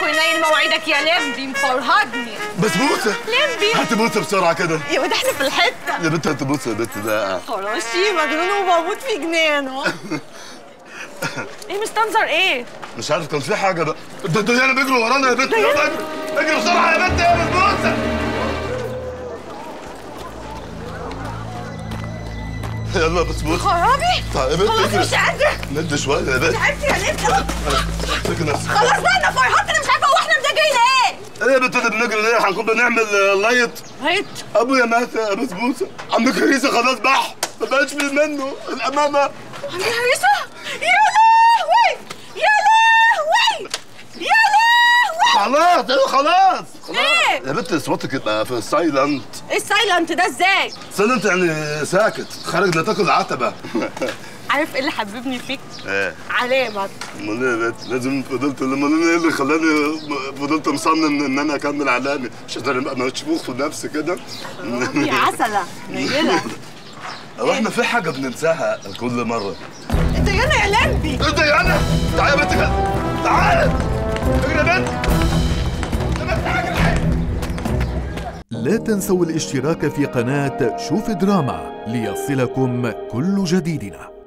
ونايل مواعيدك يا لمبي مفرهدني بسبوسه لمبي هات بوسه بسرعه كده يا ولد احنا في الحته يا بنت هات بوسه يا بنت ده خراشي مجنون وبموت في جنانه ايه مستنظر ايه؟ مش عارف كان في حاجه بقى ده ده انا بيجروا ورانا يا بنت يلا اجري اجري بسرعه يا بنت يا بسبوسه يلا بسبوسه خرابي طيب يا بنت خلاص اجري مش قادره ند شويه يا بنت تعبت يا لمبي امسكي نفسك خلاص بقى انا فرهدت انا مش عارفه هو احنا مذاكرين ايه؟ ايه يا بنت ده بنجري ليه هنكون بنعمل آه، لايت هيت ابويا مات يا بسبوسه عم كريسه خلاص بح ما بقاش في منه الامامه عندي هريسه يا لهوي يا لهوي يا لهوي خلاص ايوه خلاص ايه؟ يا بنت صوتك يبقى في السايلنت ايه السايلنت ده ازاي؟ سايلنت يعني ساكت خارج لا تاكل عتبه عارف ايه اللي حببني فيك؟ ايه علامك امال ايه يا بنت لازم فضلت امال انا ايه اللي خلاني فضلت مصمم ان انا اكمل علامي عشان انا ابقى مشبوخ في نفسي كده يا عسله نيله هو احنا في حاجه بننساها كل مره انت هنا يا لمبي ايه ده يا انا تعالى يا بنت كده تعالى اجري يا بنت يا بنت اجري لا تنسوا الاشتراك في قناة شوف دراما ليصلكم كل جديدنا